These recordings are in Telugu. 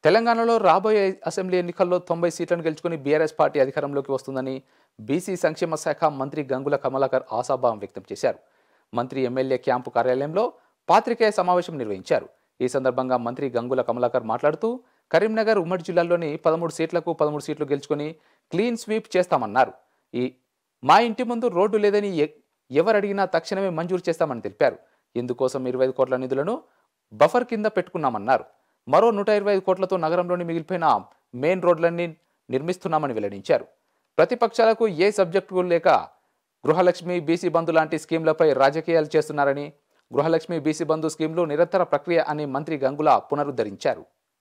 తెలంగాణలో రాబోయే అసెంబ్లీ ఎన్నికల్లో తొంభై సీట్లను గెలుచుకుని బీఆర్ఎస్ పార్టీ అధికారంలోకి వస్తుందని బీసీ సంక్షేమ శాఖ మంత్రి గంగుల కమలాకర్ ఆశాభావం వ్యక్తం చేశారు మంత్రి ఎమ్మెల్యే క్యాంపు కార్యాలయంలో పాత్రికేయ సమావేశం నిర్వహించారు ఈ సందర్భంగా మంత్రి గంగుల కమలాకర్ మాట్లాడుతూ కరీంనగర్ ఉమ్మడి జిల్లాలోని పదమూడు సీట్లకు పదమూడు సీట్లు గెలుచుకుని క్లీన్ స్వీప్ చేస్తామన్నారు ఈ మా ఇంటి ముందు రోడ్డు లేదని ఎ- ఎవరు అడిగినా తక్షణమే మంజూరు చేస్తామని తెలిపారు ఇందుకోసం ఇరవై ఐదు కోట్ల నిధులను బఫర్ కింద పెట్టుకున్నామన్నారు మరో నూట ఇరవై ఐదు కోట్లతో నగరంలోని మిగిలిపోయిన మెయిన్ రోడ్లన్నీ నిర్మిస్తున్నామని వెల్లడించారు ప్రతిపక్షాలకు ఏ సబ్జెక్టు లేక గృహలక్ష్మి బీసీ బంధు లాంటి స్కీమ్లపై రాజకీయాలు చేస్తున్నారని గృహలక్ష్మి బీసీ బంధు స్కీమ్లు నిరంతర ప్రక్రియ అని మంత్రి గంగుల పునరుద్ధరించారు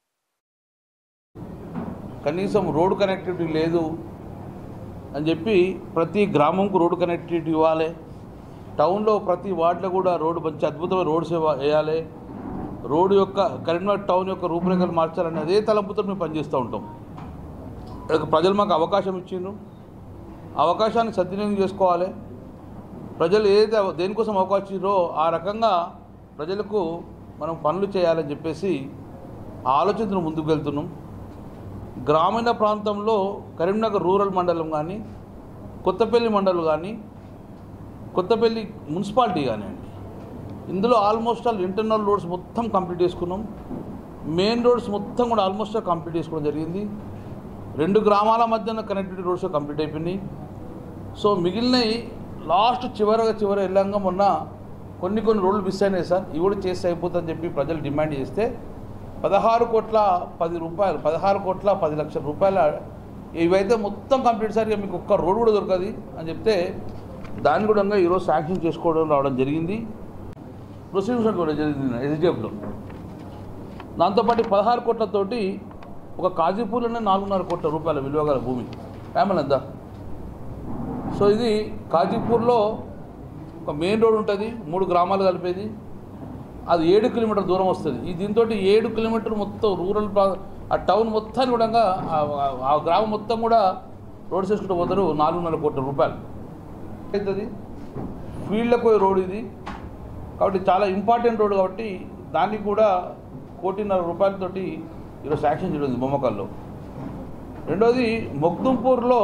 కనీసం రోడ్డు కనెక్టివిటీ లేదు అని చెప్పి ప్రతి గ్రామంకు రోడ్డు కనెక్టివిటీ ఇవ్వాలి టౌన్లో ప్రతి వార్డులో కూడా రోడ్డు మంచి అద్భుతమైన రోడ్స్ ఇవ్వ- వేయాలి రోడ్డు యొక్క కరీంనగర్ టౌన్ యొక్క రూపురేఖలు మార్చాలని అదే తలంపుతో మేము పనిచేస్తూ ఉంటాం ఇక ప్రజలు మాకు అవకాశం ఇచ్చిండ్రు అవకాశాన్ని సద్వినియోగం చేసుకోవాలి ప్రజలు ఏదైతే అవ- దేనికోసం అవకాశం ఇచ్చారో ఆ రకంగా ప్రజలకు మనం పనులు చేయాలని చెప్పేసి ఆ ఆలోచనతో ముందుకు వెళ్తున్నాం గ్రామీణ ప్రాంతంలో కరీంనగర్ రూరల్ మండలం కానీ కొత్తపల్లి మండలం కానీ కొత్తపల్లి మున్సిపాలిటీ కానివ్వండి ఇందులో ఆల్మోస్ట్ ఆల్ ఇంటర్నల్ రోడ్స్ మొత్తం కంప్లీట్ చేసుకున్నాం మెయిన్ రోడ్స్ మొత్తం కూడా ఆల్మోస్ట్ ఆల్ కంప్లీట్ చేసుకోవడం జరిగింది రెండు గ్రామాల మధ్యన కనెక్టివిటీ రోడ్స్ కంప్లీట్ అయిపోయినాయి సో మిగిలినవి లాస్ట్ చివరగా చివర వెళ్ళంగా మొన్న కొన్ని కొన్ని రోడ్లు మిస్ అయినాయి సార్ ఇవి కూడా చేస్తే అయిపోతుందని చెప్పి ప్రజలు డిమాండ్ చేస్తే పదహారు కోట్ల పది రూపాయలు పదహారు కోట్ల పది లక్షల రూపాయల ఇవైతే మొత్తం కంప్లీట్ సార్ ఇక మీకు ఒక్క రోడ్ కూడా దొరకదు అని చెప్తే దాన్ని కూడా ఈరోజు శాంక్షన్ చేసుకోవడం రావడం జరిగింది ప్రొసీడింగ్స్ కూడా జరిగింది ఎస్డిఎఫ్లో దాంతోపాటు పదహారు కోట్లతోటి ఒక కాజీపూర్లోనే నాలుగున్నర కోట్ల రూపాయల విలువ గల భూమి ఫ్యామిలీ ఎంత సో ఇది కాజీపూర్లో ఒక మెయిన్ రోడ్ ఉంటుంది మూడు గ్రామాలు కలిపేది అది ఏడు కిలోమీటర్ దూరం వస్తుంది ఈ దీంతో ఏడు కిలోమీటర్ మొత్తం రూరల్ ప్రా- ఆ టౌన్ మొత్తాన్ని కూడా ఆ- ఆ గ్రామం మొత్తం కూడా రోడ్ చేసుకుంటూ పోతారు నాలుగున్నర కోట్ల రూపాయలు అవుతుంది ఫీల్డ్లకు పోయే రోడ్ ఇది కాబట్టి చాలా ఇంపార్టెంట్ రోడ్ కాబట్టి దానికి కూడా కోటిన్నర రూపాయలతోటి ఈరోజు శాంక్షన్ చేయడం బొమ్మకల్లో రెండోది మొగ్దుంపూర్లో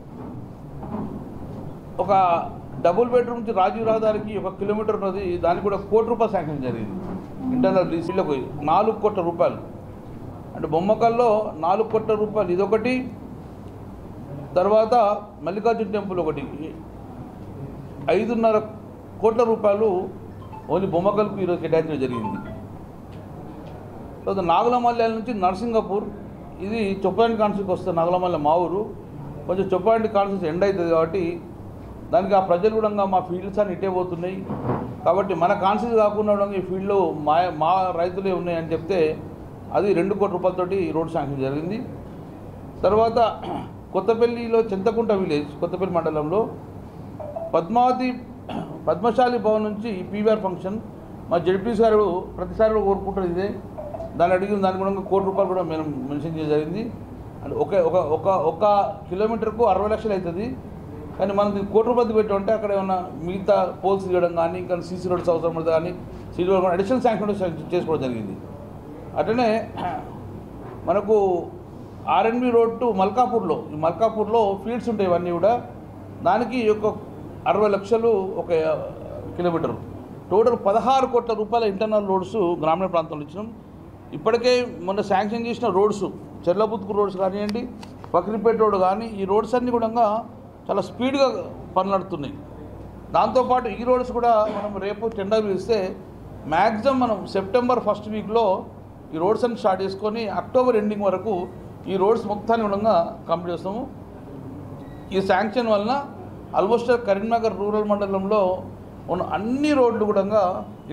ఒక డబుల్ బెడ్రూమ్ నుంచి రాజీవ్ రహదారికి ఒక కిలోమీటర్ ఉన్నది దానికి కూడా కోటి రూపాయలు శాంక్షన్ జరిగింది ఇంటర్నల్ రీసీలకు నాలుగు కోట్ల రూపాయలు అంటే బొమ్మకల్లో నాలుగు కోట్ల రూపాయలు ఇదొకటి తర్వాత మల్లికార్జున టెంపుల్ ఒకటి ఐదున్నర కోట్ల రూపాయలు ఓన్లీ బొమ్మకల్కు ఈరోజు కేటాయించడం జరిగింది తర్వాత నాగులమల్యాల నుంచి నరసింగపూర్ ఇది చొప్పాంటి కాన్స్టిట్యూకి వస్తుంది నాగులమల్ల మా ఊరు కొంచెం చొప్పాంటి కాన్స్టిట్యూన్స్ ఎండ్ అవుతుంది కాబట్టి దానికి ఆ ప్రజలు కూడా మా ఫీల్డ్స్ అని ఇటే పోతున్నాయి కాబట్టి మన కాన్స్టిట్యూన్స్ కాకుండా కూడా ఈ ఫీల్డ్లో మా మా రైతులే ఉన్నాయని చెప్తే అది రెండు కోట్ల రూపాయలతోటి రోడ్ శాంక్షన్ జరిగింది తర్వాత కొత్తపల్లిలో చింతకుంట విలేజ్ కొత్తపల్లి మండలంలో పద్మావతి పద్మశాలి భవన్ నుంచి ఈ పీవీఆర్ ఫంక్షన్ మా జడ్పీ గారు ప్రతిసారి కూడా కోరుకుంటారు ఇదే దాన్ని అడిగిన దాని కూడా కోటి రూపాయలు కూడా మేము మెన్షన్ చేయడం జరిగింది అంటే ఒక ఒక ఒక ఒక కిలోమీటర్కు అరవై లక్షలు అవుతుంది కానీ మనం దీన్ని కోటి రూపాయలు పెట్టామంటే అక్కడ ఏమన్నా మిగతా పోల్స్ తీయడం కానీ ఇంకా సీసీ రోడ్స్ అవసరం పడుతుంది కానీ సీసీ రోడ్ అడిషనల్ శాంక్షన్ కూడా శాంక్షన్ చేసుకోవడం జరిగింది అట్లనే మనకు ఆర్ఎన్బి రోడ్ టు మల్కాపూర్లో ఈ మల్కాపూర్లో ఫీల్డ్స్ ఉంటాయి ఇవన్నీ కూడా దానికి ఒక అరవై లక్షలు ఒక కిలోమీటర్ టోటల్ పదహారు కోట్ల రూపాయల ఇంటర్నల్ రోడ్స్ గ్రామీణ ప్రాంతంలో ఇచ్చినాం ఇప్పటికే మొన్న శాంక్షన్ చేసిన రోడ్స్ చెర్లబుత్కు రోడ్స్ కానివ్వండి బక్రీపేట రోడ్ కానీ ఈ రోడ్స్ అన్నీ కూడా చాలా స్పీడ్గా పనులు నడుతున్నాయి దాంతోపాటు ఈ రోడ్స్ కూడా మనం రేపు టెండర్ ఇస్తే మ్యాక్సిమం మనం సెప్టెంబర్ ఫస్ట్ వీక్లో ఈ రోడ్స్ అన్ని స్టార్ట్ చేసుకొని అక్టోబర్ ఎండింగ్ వరకు ఈ రోడ్స్ మొత్తాన్ని కూడా కంప్లీట్ చేస్తాము ఈ శాంక్షన్ వలన ఆల్మోస్ట్ కరీంనగర్ రూరల్ మండలంలో ఉన్న అన్ని రోడ్లు కూడా